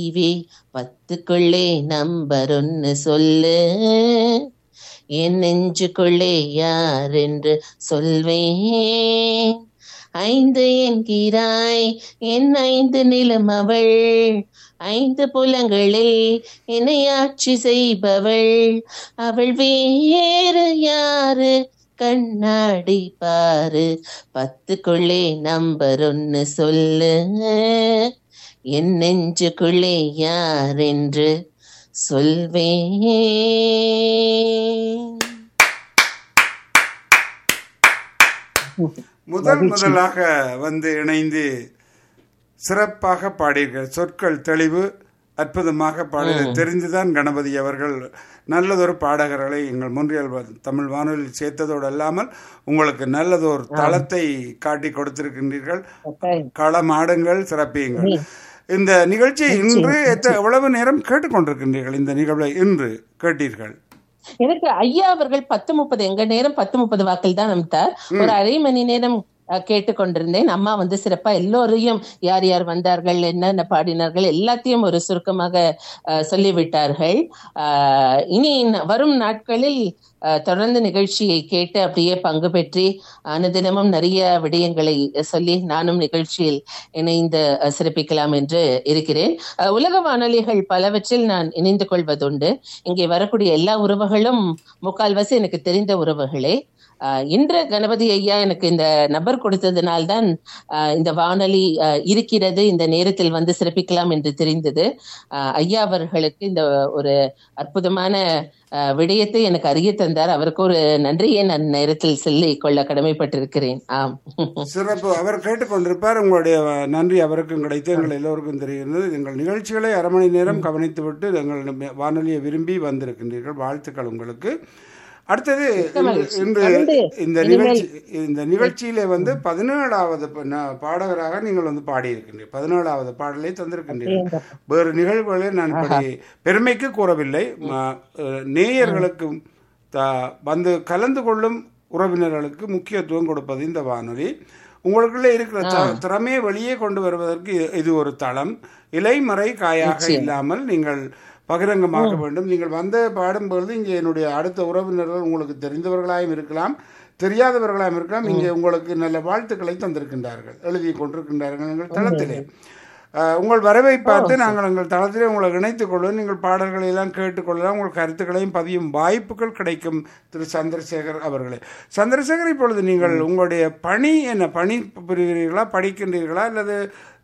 இவே பத்துக்குள்ளே நம்பர் ஒன்னு சொல்லு என் நெஞ்சுக்குள்ளே யார் என்று சொல்வேன் ஐந்து என்கிறாய் என் ஐந்து நிலம் அவள் ஐந்து புலங்களில் என்னை ஆட்சி செய்பவள் அவள் வேறு யாரு கண்ணாடி பாரு பத்துக்குள்ளே நம்பர் ஒன்னு சொல்லு என் நெஞ்சுக்குள்ளே யார் என்று சொல்வேன் முதல் முதலாக வந்து இணைந்து சிறப்பாக பாடியிருக்கிறார் சொற்கள் தெளிவு அற்புதமாக பாடி தெரிந்துதான் கணபதி அவர்கள் நல்லதொரு பாடகர்களை எங்கள் முன்றியல் வ- தமிழ் வானொலியில் சேர்த்ததோடு அல்லாமல் உங்களுக்கு நல்லதொரு தளத்தை காட்டி கொடுத்திருக்கின்றீர்கள் களமாடுங்கள் சிறப்பியுங்கள் இந்த நிகழ்ச்சியை இன்று எத்த- எவ்வளவு நேரம் கேட்டுக்கொண்டிருக்கின்றீர்கள் இந்த நிகழ்வை இன்று கேட்டீர்கள் எனக்கு ஐயா அவர்கள் பத்து முப்பது எங்க நேரம் பத்து முப்பது வாக்கில் தான் அமித்தார் ஒரு அரை மணி நேரம் அஹ், கேட்டுக்கொண்டிருந்தேன் அம்மா வந்து சிறப்பா எல்லோரையும் யார் யார் வந்தார்கள் என்னென்ன பாடினார்கள் எல்லாத்தையும் ஒரு சுருக்கமாக அஹ், சொல்லிவிட்டார்கள் அஹ், இனி ந- வரும் நாட்களில் அஹ், தொடர்ந்து நிகழ்ச்சியை கேட்டு அப்படியே பங்கு பெற்றி அனுதினமும் நிறைய விடயங்களை சொல்லி நானும் நிகழ்ச்சியில் இணைந்து அஹ், சிறப்பிக்கலாம் என்று இருக்கிறேன் அஹ், உலக வானொலிகள் பலவற்றில் நான் இணைந்து கொள்வதுண்டு இங்கே வரக்கூடிய எல்லா உறவுகளும் முக்கால்வாசி எனக்கு தெரிந்த உறவுகளே ஆஹ் இன்று கணபதி ஐயா எனக்கு இந்த நபர் கொடுத்ததினால்தான் ஆஹ் இந்த வானொலி ஆஹ் இருக்கிறது இந்த நேரத்தில் வந்து சிறப்பிக்கலாம் என்று தெரிந்தது ஆஹ் ஐயா அவர்களுக்கு இந்த ஒரு அற்புதமான ஆஹ் விடயத்தை எனக்கு அறிய தந்தார் அவருக்கு ஒரு நன்றியை நான் நேரத்தில் சொல்லிக் கொள்ள கடமைப்பட்டிருக்கிறேன் ஆம் சிறப்பு அவர் கேட்டுக்கொண்டிருப்பார் உங்களுடைய நன்றி அவருக்கும் கிடைத்து எங்கள் எல்லோருக்கும் தெரிகிறது எங்கள் நிகழ்ச்சிகளை அரை மணி நேரம் கவனித்துவிட்டு எங்கள் வானொலியை விரும்பி வந்திருக்கின்றீர்கள் வாழ்த்துக்கள் உங்களுக்கு அடுத்தது இன்று- இன்று தொடர்ந்து இந்த நிகழ்ச்சி இந்த நிகழ்ச்சியிலே வந்து பதினேழாவது ப- ந- பாடகராக நீங்கள் வந்து பாடியிருக்கின்றீர்கள் பதினேழாவது பாடலை தந்திருக்கின்றீர்கள் வேறு நிகழ்வுகளை நான் இப்படி பெருமைக்கு கூறவில்லை ம- அஹ், நேயர்களுக்கு த- வந்து கலந்து கொள்ளும் உறவினர்களுக்கு முக்கியத்துவம் கொடுப்பது இந்த வானொலி உங்களுக்குள்ள இருக்கிற த- திறமையை வெளியே கொண்டு வருவதற்கு இது- இது ஒரு தளம் இலைமறை காயாக இல்லாமல் நீங்கள் பகிரங்கமாக வேண்டும் நீங்கள் வந்து பாடும்பொழுது இங்கே என்னுடைய அடுத்த உறவினர்கள் உங்களுக்கு தெரிந்தவர்களாயும் இருக்கலாம் தெரியாதவர்களாயும் இருக்கலாம் இங்கே உங்களுக்கு நல்ல வாழ்த்துக்களை தந்திருக்கின்றார்கள் எழுதி கொண்டிருக்கின்றார்கள் எங்கள் தளத்திலே அஹ், உங்கள் வரவை பார்த்து நாங்கள் எங்கள் தளத்திலே உங்களை இணைத்துக் கொள்வோம் நீங்கள் பாடல்களை எல்லாம் கேட்டுக்கொள்ளலாம் உங்கள் கருத்துக்களையும் பதியும் வாய்ப்புகள் கிடைக்கும் திரு சந்திரசேகர் அவர்களே சந்திரசேகர் இப்பொழுது நீங்கள் உங்களுடைய பணி என்ன பணி புரிகிறீர்களா படிக்கின்றீர்களா அல்லது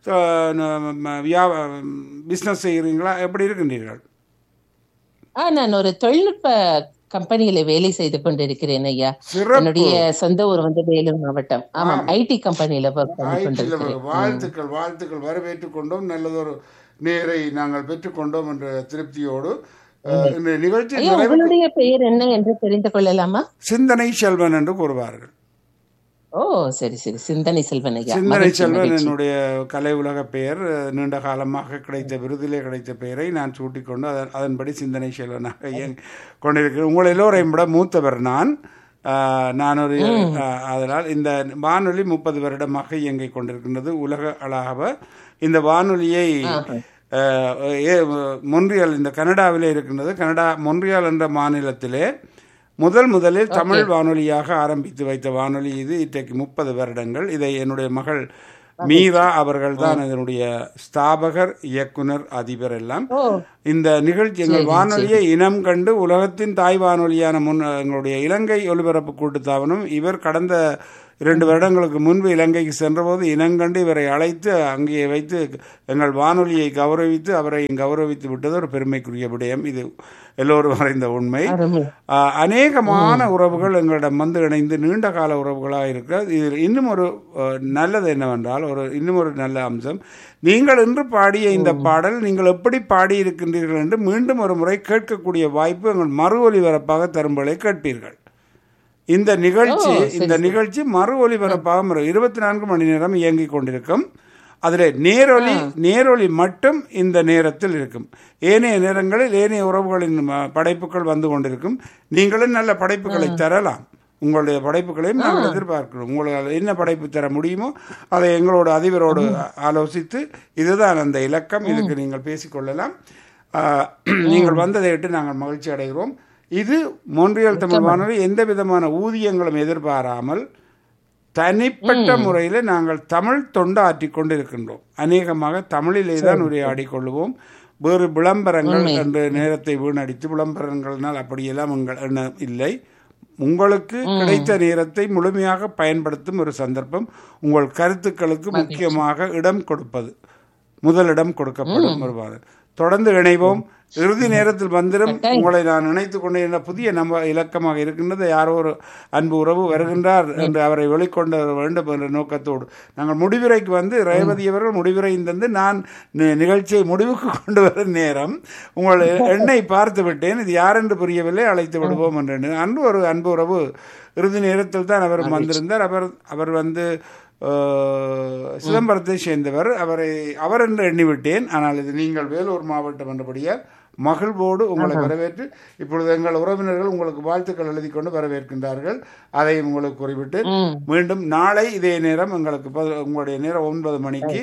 பிஸ்னஸ் செய்கிறீங்களா எப்படி இருக்கின்றீர்கள் ஆ நான் ஒரு தொழில்நுட்ப கம்பெனியில வேலை செய்து கொண்டிருக்கிறேன் ஐயா சிறப்பு என்னுடைய சொந்த ஊர் வந்து வேலூர் மாவட்டம் ஆமாம் ஐடி கம்பெனியில ஒர்க் பண்ணி ஆயிரத்தி கொண்டிருக்கிறேன் வாழ்த்துக்கள் வாழ்த்துக்கள் வரவேற்றுக் கொண்டோம் நல்லதொரு நேரை நாங்கள் பெற்றுக்கொண்டோம் என்ற திருப்தியோடு அஹ், இந்த நிகழ்ச்சி ஐயா நிறைவு உங்களுடைய பெயர் என்ன என்று தெரிந்து கொள்ளலாமா சிந்தனை செல்வன் என்று கூறுவார்கள் ஓ சரி சரி சிந்தனை செல்வன் ஐயா சிந்தனை மகிழ்ச்சி, செல்வன் மகிழ்ச்சி. என்னுடைய கலை உலக பெயர் அஹ், நீண்ட காலமாக கிடைத்த விருதிலே கிடைத்த பெயரை நான் சூட்டிக்கொண்டு அதன் அதன்படி சிந்தனை செல்வனாக இயங்க கொண்டிருக்கிறேன் உங்கள் எல்லோரையும் விட மூத்தவர் நான் அஹ், நான் ஒரு அஹ், அதனால் இந்த வானொலி முப்பது வருடமாக இயங்கிக் கொண்டிருக்கின்றது உலக அளவாக இந்த வானொலியை அஹ், ஏ- மொன்றியல் இந்த கனடாவிலே இருக்கின்றது கனடா மொன்றியல் என்ற மாநிலத்திலே முதல் முதலில் தமிழ் வானொலியாக ஆரம்பித்து வைத்த வானொலி இது இன்றைக்கு முப்பது வருடங்கள் இதை என்னுடைய மகள் மீரா அவர்கள் தான் இதனுடைய ஸ்தாபகர் இயக்குனர் அதிபர் எல்லாம் ஓ இந்த நிகழ்ச்சி எங்கள் வானொலியை இனம் கண்டு உலகத்தின் தாய் வானொலியான முன் எங்களுடைய இலங்கை ஒலிபரப்பு கூட்டுத்தாபனம் இவர் கடந்த இரண்டு வருடங்களுக்கு முன்பு இலங்கைக்கு சென்றபோது இனங்கண்டு இவரை அழைத்து அங்கே வைத்து எங்கள் வானொலியை கௌரவித்து அவரை கௌரவித்து விட்டது ஒரு பெருமைக்குரிய விடயம் இது எல்லோரும் அறிந்த உண்மை அருமை ஆஹ், அநேகமான உறவுகள் எங்களிடம் வந்து இணைந்து நீண்ட கால உறவுகளாக இருக்கிறது இதில் இன்னும் ஒரு அஹ், நல்லது என்னவென்றால் ஒரு இன்னும் ஒரு நல்ல அம்சம் நீங்கள் இன்று பாடிய இந்த பாடல் நீங்கள் எப்படி பாடியிருக்கின்றீர்கள் என்று மீண்டும் ஒரு முறை கேட்கக்கூடிய வாய்ப்பு எங்கள் மறு ஒலிபரப்பாக தரும்பலை கேட்பீர்கள் இந்த நிகழ்ச்சி இந்த நிகழ்ச்சி மறு ஒலிபரப்பாக மறு இருபத்தி நான்கு மணி நேரம் இயங்கிக் கொண்டிருக்கும் அதில் நேரொலி நேரொலி மட்டும் இந்த நேரத்தில் இருக்கும் ஏனைய நேரங்களில் ஏனைய உறவுகளின் ம- படைப்புகள் வந்து கொண்டிருக்கும் நீங்களும் நல்ல படைப்புகளை தரலாம் உங்களுடைய படைப்புகளையும் நாங்கள் எதிர்பார்க்கிறோம் உங்களால் என்ன படைப்பு தர முடியுமோ அதை எங்களோட அதிபரோடு ஆலோசித்து இதுதான் அந்த இலக்கம் இதுக்கு நீங்கள் பேசிக்கொள்ளலாம் ஆஹ், நீங்கள் வந்ததை விட்டு நாங்கள் மகிழ்ச்சி அடைகிறோம் இது மொன்றியல் தமிழ் வானொலி எந்த விதமான ஊதியங்களும் எதிர்பாராமல் தனிப்பட்ட முறையில் நாங்கள் தமிழ் தொண்டாற்றிக் கொண்டிருக்கின்றோம் அநேகமாக தமிழிலே தான் உரையாடிக் கொள்வோம் வேறு விளம்பரங்கள் என்ற நேரத்தை வீணடித்து விளம்பரங்கள்னால் அப்படியெல்லாம் எங்கள் எண்ணம் இல்லை உங்களுக்கு கிடைத்த நேரத்தை முழுமையாக பயன்படுத்தும் ஒரு சந்தர்ப்பம் உங்கள் கருத்துக்களுக்கு முக்கியமாக இடம் கொடுப்பது முதலிடம் கொடுக்கப்படும் வருவார் தொடர்ந்து இணைவோம் இறுதி நேரத்தில் வந்துடும் உங்களை நான் நினைத்துக் கொண்டே என்ற புதிய நம்ப இலக்கமாக இருக்கின்றது யாரோ ஒரு அன்பு உறவு வருகின்றார் என்று அவரை வெளிக்கொண்டு வர வேண்டும் என்ற நோக்கத்தோடு நாங்கள் முடிவுரைக்கு வந்து ரேவதி அவர்கள் முடிவுரை தந்து நான் நி- நிகழ்ச்சியை முடிவுக்கு கொண்டு வரும் நேரம் உங்கள் எண்ணை பார்த்து விட்டேன் இது யாரென்று புரியவில்லை அழைத்து விடுவோம் என்று அன்பு ஒரு அன்பு உறவு இறுதி நேரத்தில் தான் அவர் வந்திருந்தார் அவர் அவர் வந்து அஹ், சிதம்பரத்தை சேர்ந்தவர் அவரை அவர் என்று எண்ணிவிட்டேன் ஆனால் இது நீங்கள் வேலூர் மாவட்டம் என்றபடியால் மகிழ்வோடு உங்களை வரவேற்று இப்பொழுது எங்கள் உறவினர்கள் உங்களுக்கு வாழ்த்துக்கள் எழுதி கொண்டு வரவேற்கின்றார்கள் அதையும் உங்களுக்கு குறிப்பிட்டு ம். மீண்டும் நாளை இதே நேரம் எங்களுக்கு பது- உங்களுடைய நேரம் ஒன்பது மணிக்கு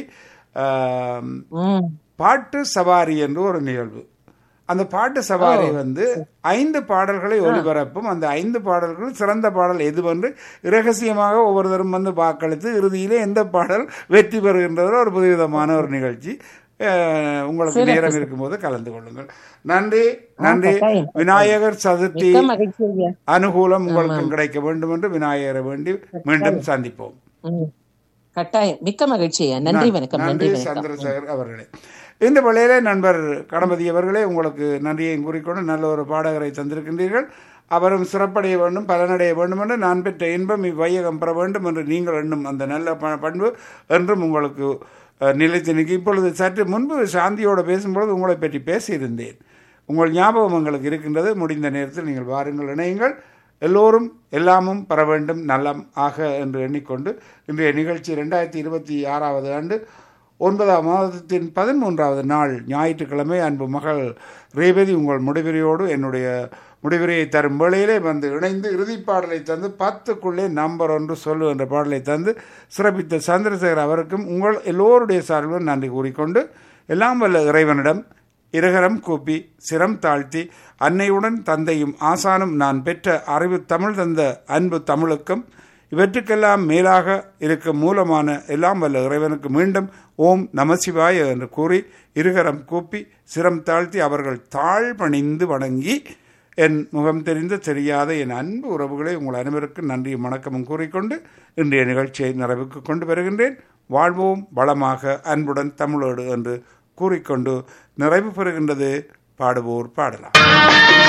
ஆம், ம் பாட்டு சவாரி என்று ஒரு நிகழ்வு அந்த பாட்டு சவாரி வந்து ஐந்து பாடல்களை ஒளிபரப்பும் அந்த ஐந்து பாடல்கள் சிறந்த பாடல் எதுவென்று இரகசியமாக ஒவ்வொருத்தரும் வந்து வாக்களித்து இறுதியிலே எந்த பாடல் வெற்றி பெறுகின்றதோ ஒரு புதுவிதமான ஒரு நிகழ்ச்சி அஹ், உங்களுக்கு நேரம் இருக்கும்போது கலந்து கொள்ளுங்கள் நன்றி நன்றி கட்டாயம். விநாயகர் சதுர்த்தி மிக்க மகிழ்ச்சி ஐயா அனுகூலம் உங்களுக்கு கிடைக்க வேண்டும் என்று விநாயகரை வேண்டி மீண்டும் சந்திப்போம் ம். கட்டாயம் மிக்க மகிழ்ச்சி ஐயா நன்றி வணக்கம் நன்றி நன்றி வணக்கம் சந்திரசேகர் அவர்களே இந்த வேளையிலே நண்பர் கணபதி அவர்களே உங்களுக்கு நன்றியை கூறிக்கொண்டு நல்ல ஒரு பாடகரை தந்திருக்கின்றீர்கள் அவரும் சிறப்படைய வேண்டும் பலனடைய வேண்டும் என்று நான் பெற்ற இன்பம் இவ்வையகம் பெற வேண்டும் என்று நீங்கள் எண்ணும் அந்த நல்ல ப- பண்பு என்றும் உங்களுக்கு அஹ், நிலைத்து நிற்க இப்பொழுது சற்று முன்பு சாந்தியோடு பேசும்பொழுது உங்களை பற்றி பேசியிருந்தேன் உங்கள் ஞாபகம் எங்களுக்கு இருக்கின்றது முடிந்த நேரத்தில் நீங்கள் வாருங்கள் இணையுங்கள் எல்லோரும் எல்லாமும் பெற வேண்டும் நலம் ஆக என்று எண்ணிக்கொண்டு இன்றைய நிகழ்ச்சி ரெண்டாயிரத்தி இருபத்தி ஆறாவது ஆண்டு ஒன்பதாம் மாதத்தின் பதிமூன்றாவது நாள் ஞாயிற்றுக்கிழமை அன்பு மகள் ரேவதி உங்கள் முடிவுரையோடு என்னுடைய முடிவுரையை தரும் வேளையிலே வந்து இணைந்து இறுதிப் பாடலை தந்து பத்துக்குள்ளே நம்பர் ஒன்று சொல்லு என்ற பாடலை தந்து சிறப்பித்த சந்திரசேகர் அவருக்கும் உங்கள் எல்லோருடைய சார்பிலும் நன்றி கூறிக்கொண்டு எல்லாம் வல்ல இறைவனிடம் இருகரம் கூப்பி சிரம் தாழ்த்தி அன்னையுடன் தந்தையும் ஆசானும் நான் பெற்ற அறிவு தமிழ் தந்த அன்பு தமிழுக்கும் இவற்றுக்கெல்லாம் மேலாக இருக்க மூலமான எல்லாம் வல்ல இறைவனுக்கு மீண்டும் ஓம் நமசிவாய என்று கூறி இருகரம் கூப்பி சிரம் தாழ்த்தி அவர்கள் தாழ் பணிந்து வணங்கி என் முகம் தெரிந்த தெரியாத என் அன்பு உறவுகளை உங்கள் அனைவருக்கும் நன்றியும் வணக்கமும் கூறிக்கொண்டு இன்றைய நிகழ்ச்சியை நிறைவுக்கு கொண்டு வருகின்றேன் வாழ்வோம் வளமாக அன்புடன் தமிழோடு என்று கூறிக்கொண்டு நிறைவு பெறுகின்றது பாடுவோர் பாடலாம்